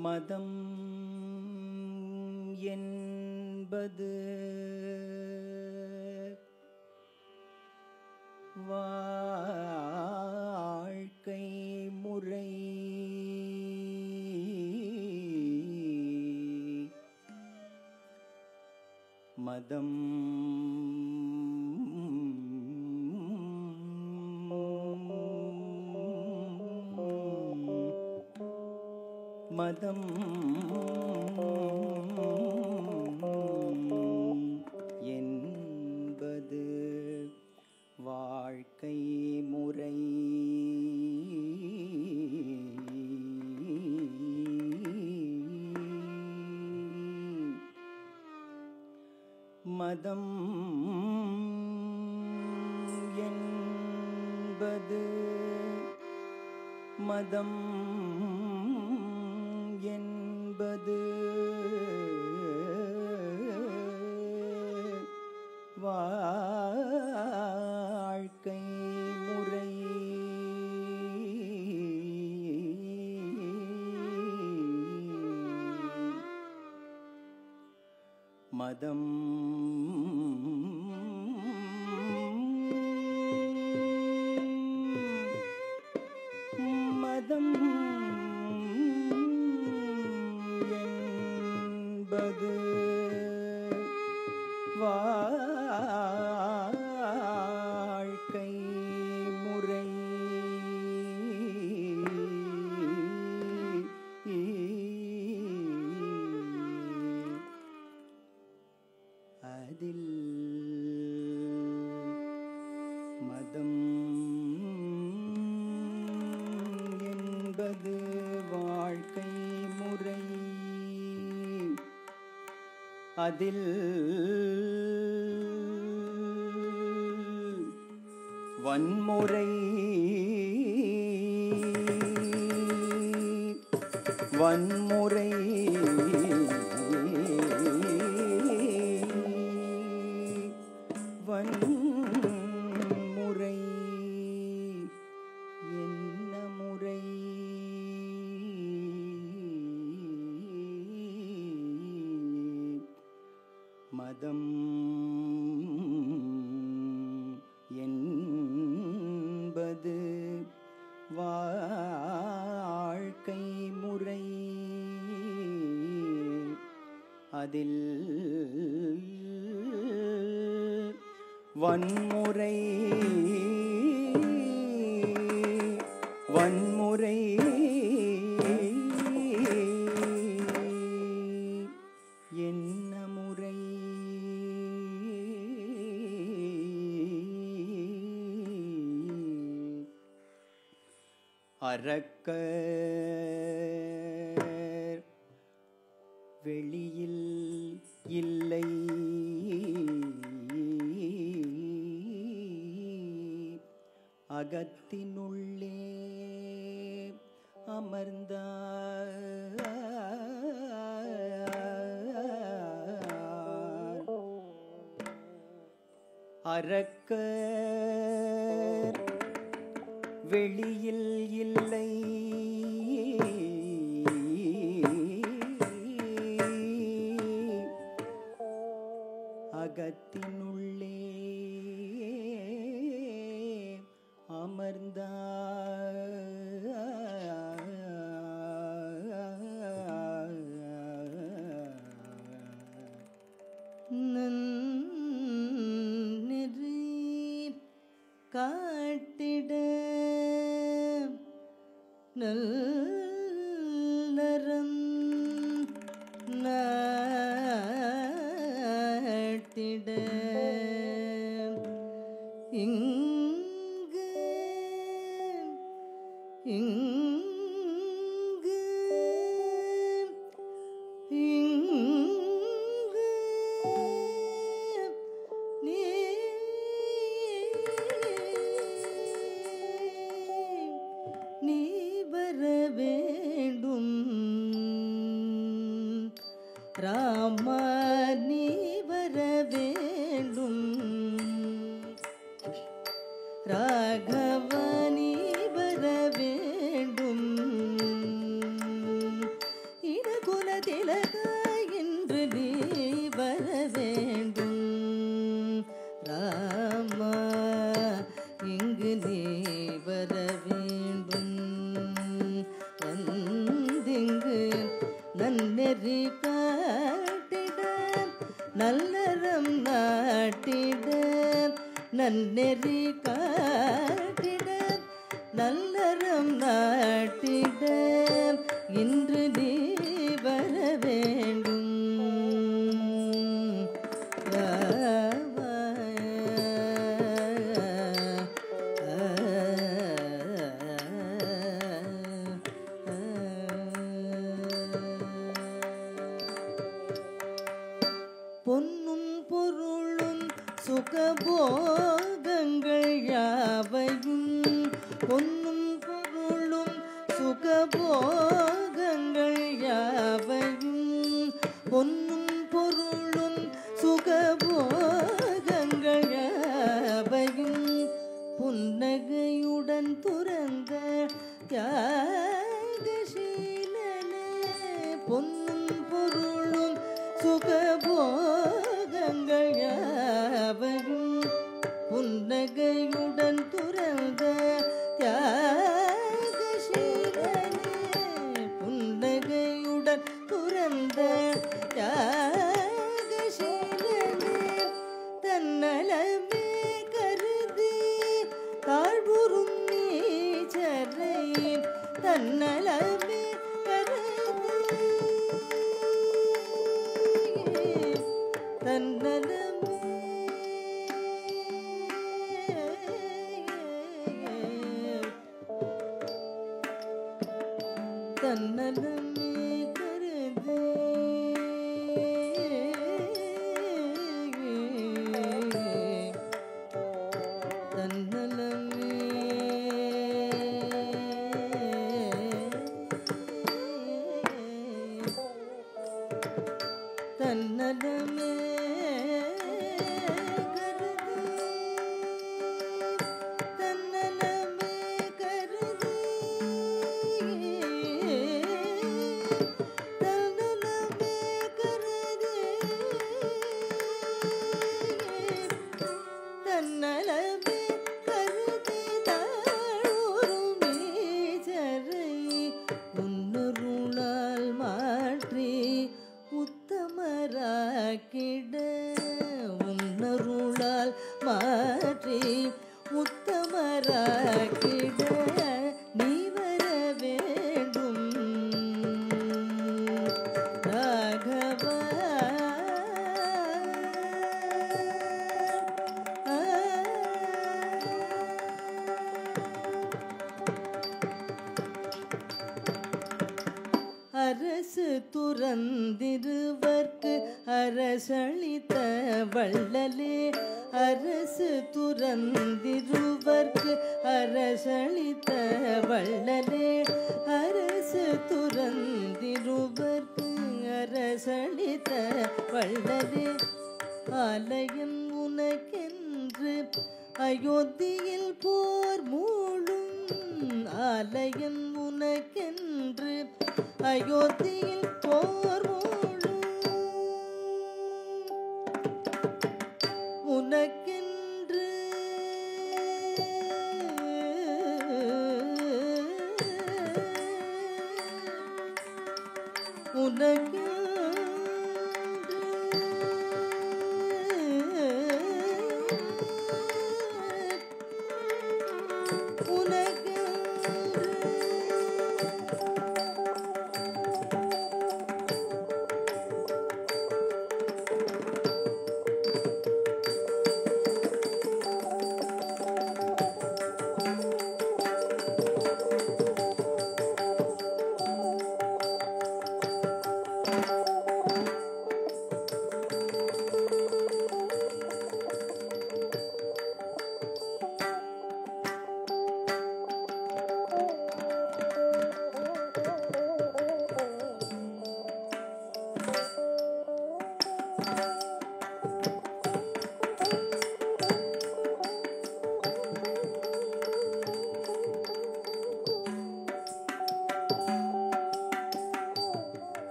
மதம் என்பது வாழ்க்கை முறை மதம் மதம் என்பது வாழ்க்கை முறை மதம் என்பது மதம் என்பது வாழ்க்கை முறை மதம் மதம் என்பது வாழ்க்கை முறை அதில் மதம் என்பது வாழ்க்கை முறை அதில் வன்முறை வன்முறை வன்முறை என்ன முறை மதம் என்பது வாழ்க்கை முறை அதில் வன்முறை வன்முறை என்ன முறை அரக்கர் வெளியில் இல்லை அகத்தினுள்ளே அமர்ந்த அரக்கர் வெளியில் இல்லை அகத்தினுள்ளே அமர்ந்த நெறி காட்டிட நல்லறம் நாட்டிட இங்கு இங்கு இங்கு நீ நீ வர வேண்டும் ராமா நீ வர வேண்டும் ராகவனி வர வேண்டும் ராமா இங்கு நீ வர வேண்டும் வந்திங்கு நன்னெறி காட்டிட நல்லறம் நாட்டிட நன்னெறி காட்டிட நல்லறம் நாட்டிட இன்று நீ வர வேண்டும் பொன்னும் பொருளும் சுகபோகங்கள் யாவையும் பொன்னும் பொருளும் சுகபோகங்கள் யாவையும் பொன்னும் பொருளும் சுகபோகங்கள் யாவையும் புன்னகையுடன் துறந்த தியாகசீலனே பொன்னும் பொருளும் சுகபோகங்கள் யாவையும் புன்னகையுடன் துறந்த தியாகசீலனே புன்னகையுடன் துறந்த தியாகசீலனே தன்னலமே கருதி தாழ்வுறும் நீச்சரை தன்னலமே கருதி தன்னலமே தன்னலமே கருதி தன்னலமே தன்னலமே கருதி தன்னலமே கருதி தன்னலமே கருதி தன்னலமே கருதி தாழூரும் ஈசரை உன்னருளால் மாற்றி உத்தமராக்கிட உன்னருளால் மாற்றி உத்தமராக்கிட நீ வர வேண்டும் ராகவா அரசு துறந்திருவர்க்கு அரசளித்த வள்ளலே அரசு துறந்திருவர்க்கு அரசளித்த வள்ளலே அரசு துறந்திருவர்க்கு அரசளித்த வள்ளலே ஆலயம் உனக்கென்று அயோத்தியில் போர் மூழும் ஆலயம் உனக்கென்று அயோத்தியில் போர் மூழும் உனக்கென்று உனக்கு உனக்கு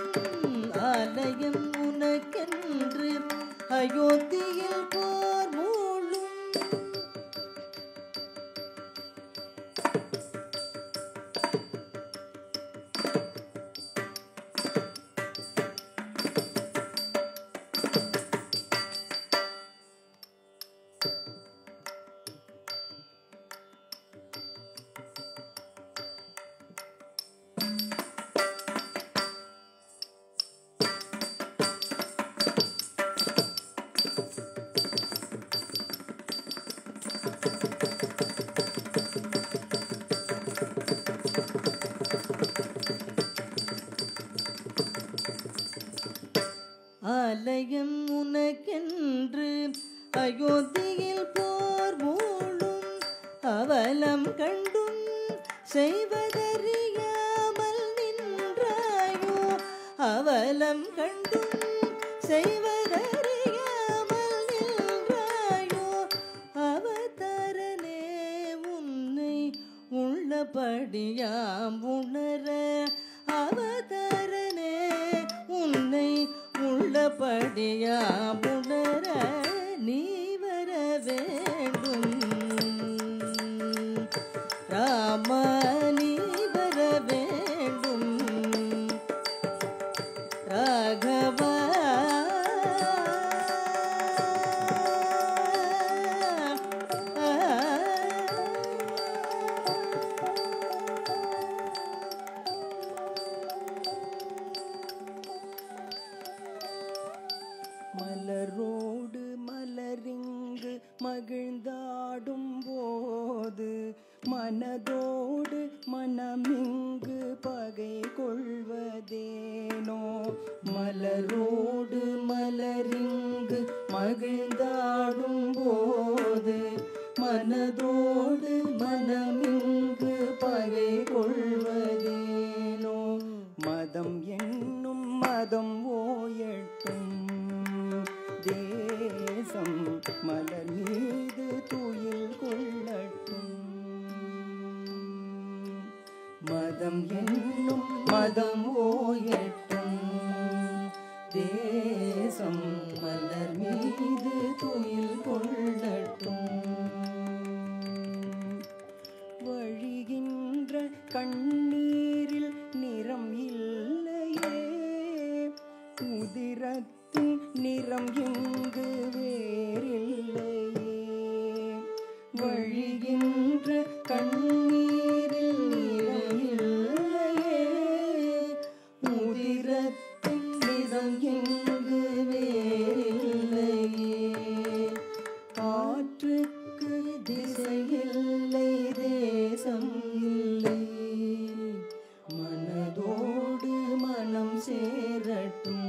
ஆலயம் உனக்கென்று அயோத்தியில் போர் மூழும் ஆலயம் உனக்கென்று அயோத்தியில் போர் மூழும் அவலம் கண்டும் செய்வதறியாமல் நின்றாயோ அவலம் கண்டும் செய்வதறியாமல் நின்றாயோ அவதாரனே உன்னை உள்ளபடியாம் உணர அவதாரனே உன்னை உள்ளபடியாம் உணர நீ வர வேண்டும் ராமா நீ வர வேண்டும் ராகவா மலரோடு மலரிங்கு மகிழ்ந்தாடும் போது மனதோடு மனமிங்கு பகை கொள்வதேனோ மலரோடு மலரிங்கு மகிழ்ந்தாடும் போது மனதோடு மனமிங்கு பகை கொள்வதேனோ மதம் என்னும் மதம் ஓயட்டும் தேசம் மலர் மீது துயில் கொள்ளட்டும் மதம் என்னும் மதம் ஓயட்டும் தேசம் மலர் மீது துயில் கொள்ளட்டும் வழிகின்ற கண்ணீரில் நிறம் இல்லையே உதிரத்தின் நிறம் எங்கு வேறில்லையே வழிகின்ற கண்ணீரில் நிறம் இல்லையே உதிரத்தின் நிறம் எங்கு வேறில்லையே ஆற்றுக்கு திசையில்லை தேசம் இல்லை மனதோடு மனம் சேரட்டும்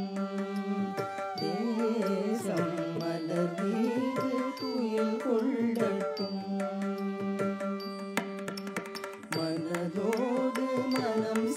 தேசம் மலர் மீது துயில் கொள்ளட்டும் மனதோடு மனம்